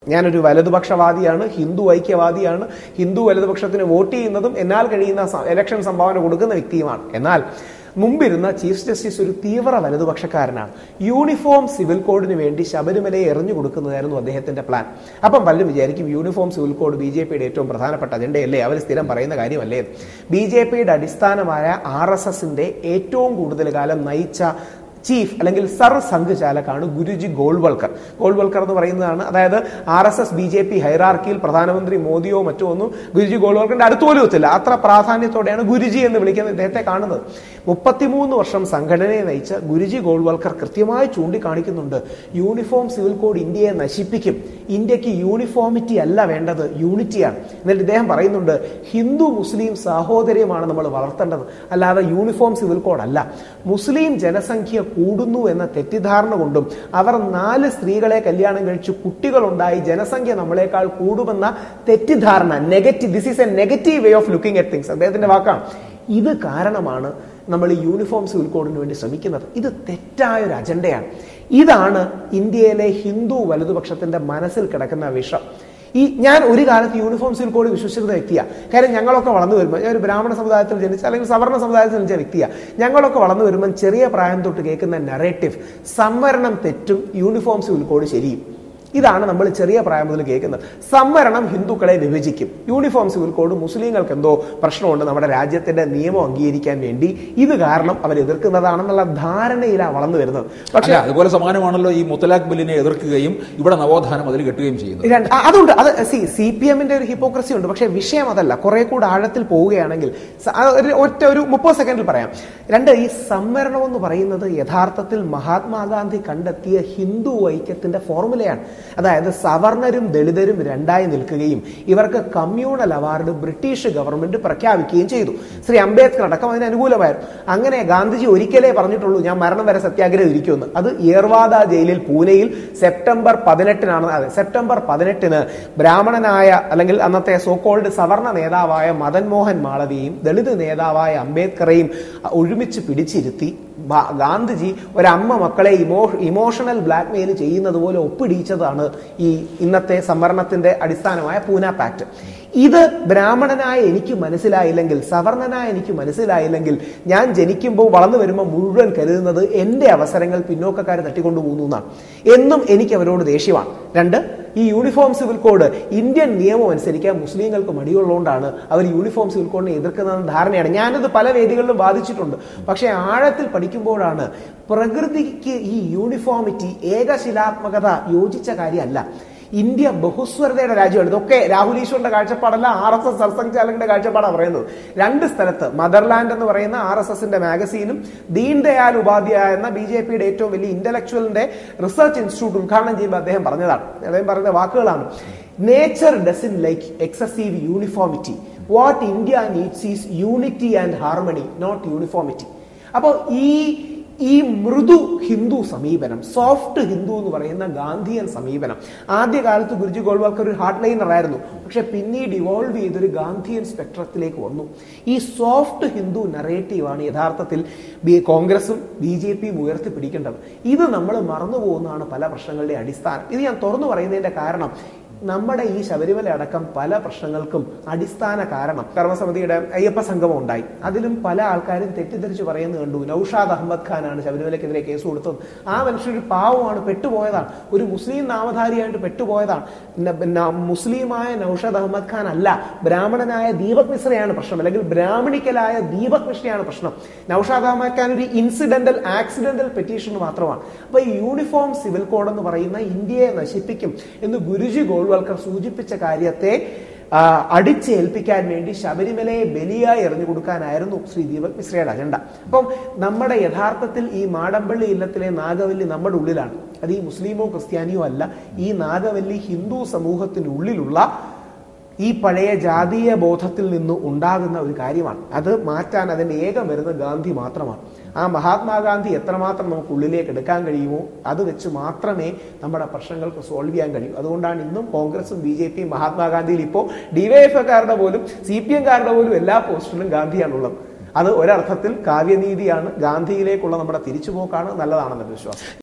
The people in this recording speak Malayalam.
ഞാനൊരു വലതുപക്ഷവാദിയാണ് ഹിന്ദു ഐക്യവാദിയാണ് ഹിന്ദു വലതുപക്ഷത്തിന് വോട്ട് ചെയ്യുന്നതും എന്നാൽ കഴിയുന്ന സ- ഇലക്ഷൻ സംഭാവന കൊടുക്കുന്ന വ്യക്തിയുമാണ് എന്നാൽ മുമ്പിരുന്ന ചീഫ് ജസ്റ്റിസ് ഒരു തീവ്ര വലതുപക്ഷക്കാരനാണ് യൂണിഫോം സിവിൽ കോഡിന് വേണ്ടി ശബരിമലയെ എറിഞ്ഞു കൊടുക്കുന്നതായിരുന്നു അദ്ദേഹത്തിന്റെ പ്ലാൻ അപ്പം പലരും വിചാരിക്കും uniform civil code B J പിയുടെ ഏറ്റവും പ്രധാനപ്പെട്ട അജണ്ടയല്ലേ അവർ സ്ഥിരം പറയുന്ന കാര്യമല്ലേ ബി ജെ പിയുടെ അടിസ്ഥാനമായ ആർ എസ് എസിന്റെ ഏറ്റവും കൂടുതൽ കാലം നയിച്ച ചീഫ് അല്ലെങ്കിൽ സർ സംഘചാലകാണ് ഗുരുജി ഗോൾവൾക്കർ ഗോൾവൾക്കർ എന്ന് പറയുന്നതാണ് അതായത് R S S B J P ഹൈറാർക്കിയിൽ പ്രധാനമന്ത്രി മോദിയോ മറ്റോ ഒന്നും ഗുരുജി ഗോൾവൾക്കറിന്റെ അടുത്ത് പോലും എത്തില്ല അത്ര പ്രാധാന്യത്തോടെയാണ് ഗുരുജി എന്ന് വിളിക്കുന്നത് ഇദ്ദേഹത്തെ കാണുന്നത് മുപ്പത്തിമൂന്ന് വർഷം സംഘടനയെ നയിച്ച ഗുരുജി ഗോൾവൾക്കർ കൃത്യമായി ചൂണ്ടിക്കാണിക്കുന്നുണ്ട് യൂണിഫോം സിവിൽ കോഡ് ഇന്ത്യയെ നശിപ്പിക്കും ഇന്ത്യക്ക് യൂണിഫോമിറ്റി അല്ല വേണ്ടത് യൂണിറ്റിയാണ് എന്നിട്ട് ഇദ്ദേഹം പറയുന്നുണ്ട് ഹിന്ദു മുസ്ലിം സാഹോദര്യമാണ് നമ്മൾ വളർത്തേണ്ടത് അല്ലാതെ യൂണിഫോം സിവിൽ കോഡ് അല്ല മുസ്ലിം ജനസംഖ്യ കൂടുന്നു എന്ന തെറ്റിദ്ധാരണ കൊണ്ടും അവർ നാല് സ്ത്രീകളെ കല്യാണം കഴിച്ച് കുട്ടികളുണ്ടായി ജനസംഖ്യ നമ്മളെക്കാൾ കൂടുമെന്ന തെറ്റിദ്ധാരണ negative this is a negative way of looking at things അദ്ദേഹത്തിന്റെ വാക്കാണ് ഇത് കാരണമാണ് നമ്മൾ ഈ യൂണിഫോം സിവിൽ കോഡിന് വേണ്ടി ശ്രമിക്കുന്നത് ഇത് തെറ്റായ ഒരു അജണ്ടയാണ് ഇതാണ് ഇന്ത്യയിലെ ഹിന്ദു വലതുപക്ഷത്തിന്റെ മനസ്സിൽ കിടക്കുന്ന വിഷം ഈ ഞാൻ ഒരു കാലത്ത് യൂണിഫോം സിവിൽ കോഡ് വിശ്വസിച്ചിരുന്ന വ്യക്തിയാണ് കാര്യം ഞങ്ങളൊക്കെ വളർന്നു വരുമ്പോൾ ഞാൻ ഒരു ബ്രാഹ്മണ സമുദായത്തിൽ ജനിച്ച അല്ലെങ്കിൽ സവർണ സമുദായത്തിൽ ജനിച്ച വ്യക്തിയാണ് ഞങ്ങളൊക്കെ വളർന്നു വരുമ്പോൾ ചെറിയ പ്രായം തൊട്ട് കേൾക്കുന്ന നറേറ്റീവ് സംവരണം തെറ്റും യൂണിഫോം സിവിൽ കോഡ് ശരിയും ഇതാണ് നമ്മൾ ചെറിയ പ്രായം മുതൽ കേൾക്കുന്നത് സംവരണം ഹിന്ദുക്കളെ വിഭജിക്കും യൂണിഫോം സിവിൽ കോഡ് മുസ്ലിങ്ങൾക്ക് എന്തോ പ്രശ്നമുണ്ട് നമ്മുടെ രാജ്യത്തിന്റെ നിയമം അംഗീകരിക്കാൻ വേണ്ടി ഇത് കാരണം അവർ എതിർക്കുന്നതാണെന്നുള്ള ധാരണയിലാണ് വളർന്നു വരുന്നത് പക്ഷേ അല്ല അതുപോലെ സമാനമാണല്ലോ ഈ മുത്തലാഖ് ബില്ലിനെ എതിർക്കുകയും ഇവിടെ നവോത്ഥാനം അതിൽ കെട്ടുകയും ചെയ്യുന്നത് രണ്ട് ആ, അതുണ്ട് അത് സി സി പി എമ്മിന്റെ ഒരു ഹിപ്പോക്രസി ഉണ്ട് പക്ഷേ വിഷയം അതല്ല കുറെ കൂടെ ആഴത്തിൽ പോവുകയാണെങ്കിൽ സ- ആ ഒരു ഒറ്റ ഒരു മുപ്പത് സെക്കൻഡിൽ പറയാം രണ്ട് ഈ സംവരണം എന്ന് പറയുന്നത് യഥാർത്ഥത്തിൽ മഹാത്മാഗാന്ധി കണ്ടെത്തിയ ഹിന്ദു ഐക്യത്തിന്റെ ഫോർമുലയാണ് അതായത് സവർണരും ദളിതരും രണ്ടായി നിൽക്കുകയും ഇവർക്ക് കമ്മ്യൂണൽ അവാർഡ് ബ്രിട്ടീഷ് ഗവൺമെന്റ് പ്രഖ്യാപിക്കുകയും ചെയ്തു ശ്രീ അംബേദ്കർ അടക്കം അതിന് അനുകൂലമായിരുന്നു അങ്ങനെ ഗാന്ധിജി ഒരിക്കലേ പറഞ്ഞിട്ടുള്ളൂ ഞാൻ മരണം വരെ സത്യാഗ്രഹം ഇരിക്കുമെന്ന് അത് ഏർവാദ ജയിലിൽ പൂനെയിൽ സെപ്റ്റംബർ പതിനെട്ടിനാണ് അതെ സെപ്റ്റംബർ പതിനെട്ടിന് ബ്രാഹ്മണനായ അല്ലെങ്കിൽ അന്നത്തെ സോക്കോൾഡ് സവർണ നേതാവായ മദൻ മോഹൻ മാളവിയെയും ദളിത് നേതാവായ അംബേദ്കറെയും ഒരുമിച്ച് പിടിച്ചിരുത്തി ബ- ഗാന്ധിജി ഒരമ്മ മക്കളെ ഇമോ ഇമോഷണൽ ബ്ലാക്ക്മെയിൽ ചെയ്യുന്നത് പോലെ ഒപ്പിടിയിച്ചതാണ് ഈ ഇന്നത്തെ സംവരണത്തിന്റെ അടിസ്ഥാനമായ പൂന പാക്ട് ഇത് ബ്രാഹ്മണനായ എനിക്ക് മനസ്സിലായില്ലെങ്കിൽ സവർണനായ എനിക്ക് മനസ്സിലായില്ലെങ്കിൽ ഞാൻ ജനിക്കുമ്പോൾ വളർന്നു വരുമ്പോൾ മുഴുവൻ കരുതുന്നത് എന്റെ അവസരങ്ങൾ പിന്നോക്കക്കാർ തട്ടിക്കൊണ്ടു പോകുന്നു എന്നാണ് എന്നും എനിക്ക് അവരോട് ദേഷ്യമാണ് രണ്ട് ഈ യൂണിഫോം സിവിൽ കോഡ് ഇന്ത്യൻ നിയമം അനുസരിക്കാൻ മുസ്ലിങ്ങൾക്ക് മടിയുള്ളതുകൊണ്ടാണ് അവർ യൂണിഫോം സിവിൽ കോഡിനെ എതിർക്കുന്നതെന്ന ധാരണയാണ് ഞാനിത് പല വേദികളിലും ബാധിച്ചിട്ടുണ്ട് പക്ഷേ ആഴത്തിൽ പഠിക്കുമ്പോഴാണ് പ്രകൃതിക്ക് ഈ യൂണിഫോമിറ്റി ഏകശിലാത്മകത യോജിച്ച കാര്യമല്ല ഇന്ത്യ ബഹുസ്വരതയുടെ രാജ്യമാണ് ഇതൊക്കെ രാഹുൽ ഈശ്വറിന്റെ കാഴ്ചപ്പാടല്ല ആർ എസ് എസ് സർസംഘചാലകന്റെ കാഴ്ചപ്പാടാണ് പറയുന്നത് രണ്ട് സ്ഥലത്ത് മദർലാൻഡ് എന്ന് പറയുന്ന ആർ എസ് എസിന്റെ മാഗസീനും ദീൻ ദയാൽ ഉപാധ്യായ എന്ന ബി ജെ പിയുടെ ഏറ്റവും വലിയ ഇന്റലക്ച്വലിന്റെ റിസർച്ച് ഇൻസ്റ്റിറ്റ്യൂട്ട് ഉദ്ഘാടനം ചെയ്യുമ്പോൾ അദ്ദേഹം പറഞ്ഞതാണ് അദ്ദേഹം പറയുന്ന വാക്കുകളാണ് nature doesn't like excessive uniformity what India needs is unity and harmony not uniformity അപ്പോൾ ഈ ഈ മൃദു ഹിന്ദു സമീപനം സോഫ്റ്റ് ഹിന്ദു എന്ന് പറയുന്ന ഗാന്ധിയൻ സമീപനം ആദ്യകാലത്ത് ഗുരുജി ഗോൾവാൾക്കർ ഒരു ഹാർഡ് ലൈനർ ആയിരുന്നു പക്ഷെ പിന്നീട് ഇവോൾവ് ചെയ്തൊരു ഗാന്ധിയൻ സ്പെക്ട്രത്തിലേക്ക് വന്നു ഈ സോഫ്റ്റ് ഹിന്ദു നറേറ്റീവാണ് യഥാർത്ഥത്തിൽ ബി കോൺഗ്രസും ബി ജെ പിയും ഉയർത്തിപ്പിടിക്കേണ്ടത് ഇത് നമ്മൾ മറന്നു പോകുന്നതാണ് പല പ്രശ്നങ്ങളുടെ അടിസ്ഥാനം ഇത് ഞാൻ തുറന്നു പറയുന്നതിന്റെ കാരണം നമ്മുടെ ഈ ശബരിമല അടക്കം പല പ്രശ്നങ്ങൾക്കും അടിസ്ഥാന കാരണം കർമ്മസമിതിയുടെ അയ്യപ്പ സംഗമം ഉണ്ടായി അതിലും പല ആൾക്കാരും തെറ്റിദ്ധരിച്ച് പറയുന്നത് കണ്ടു നൌഷാദ് അഹമ്മദ് ഖാനാണ് ശബരിമലക്കെതിരെ കേസ് കൊടുത്തത് ആ മനുഷ്യൻ ഒരു പാവമാണ് പെട്ടുപോയതാണ് ഒരു മുസ്ലിം നാമധാരിയായിട്ട് പെട്ടുപോയതാണ് ന- ന- മുസ്ലിമായ നൌഷാദ് അഹമ്മദ് ഖാൻ അല്ല ബ്രാഹ്മണനായ ദീപക് മിശ്രയാണ് പ്രശ്നം അല്ലെങ്കിൽ ബ്രാഹ്മണിക്കലായ ദീപക് മിശ്രയാണ് പ്രശ്നം നൌഷാദ് അഹമ്മദ് ഖാൻ ഒരു ഇൻസിഡന്റൽ ആക്സിഡന്റൽ പെറ്റീഷൻ മാത്രമാണ് അപ്പൊ ഈ യൂണിഫോം സിവിൽ കോഡ് എന്ന് പറയുന്ന ഇന്ത്യയെ നശിപ്പിക്കും എന്ന് ഗുരുജി ഗോൾവൽക്കർ സൂചിപ്പിച്ച കാര്യത്തെ ആ, അടിച്ചേൽപ്പിക്കാൻ വേണ്ടി ശബരിമലയെ ബലിയായി എറിഞ്ഞു കൊടുക്കാനായിരുന്നു ശ്രീ ദീപക് മിശ്രയുടെ അജണ്ട അപ്പം നമ്മുടെ യഥാർത്ഥത്തിൽ ഈ മാടമ്പള്ളി ഇല്ലത്തിലെ നാഗവല്ലി നമ്മുടെ ഉള്ളിലാണ് അത് ഈ മുസ്ലിമോ ക്രിസ്ത്യാനിയോ അല്ല ഈ നാഗവല്ലി ഹിന്ദു സമൂഹത്തിനുള്ളിലുള്ള ഈ പഴയ ജാതീയ ബോധത്തിൽ നിന്ന് ഉണ്ടാകുന്ന ഒരു കാര്യമാണ് അത് മാറ്റാൻ അതിന്റെ ഏക മരുന്ന് ഗാന്ധി മാത്രമാണ് ആ മഹാത്മാഗാന്ധി എത്രമാത്രം നമുക്ക് ഉള്ളിലേക്ക് എടുക്കാൻ കഴിയുമോ അത് വെച്ച് മാത്രമേ നമ്മുടെ പ്രശ്നങ്ങൾക്ക് സോൾവ് ചെയ്യാൻ കഴിയൂ അതുകൊണ്ടാണ് ഇന്നും കോൺഗ്രസും ബി ജെ പിയും മഹാത്മാഗാന്ധിയിൽ ഇപ്പോൾ ഡിവൈഎഫ്ഐക്കാരുടെ പോലും സി പി എംകാരുടെ പോലും എല്ലാ പോസ്റ്റിലും ഗാന്ധിയാണുള്ളത് അത് ഒരർത്ഥത്തിൽ കാവ്യനീതിയാണ് ഗാന്ധിയിലേക്കുള്ള നമ്മുടെ തിരിച്ചുപോക്കാണ് നല്ലതാണെന്നൊരു വിശ്വാസം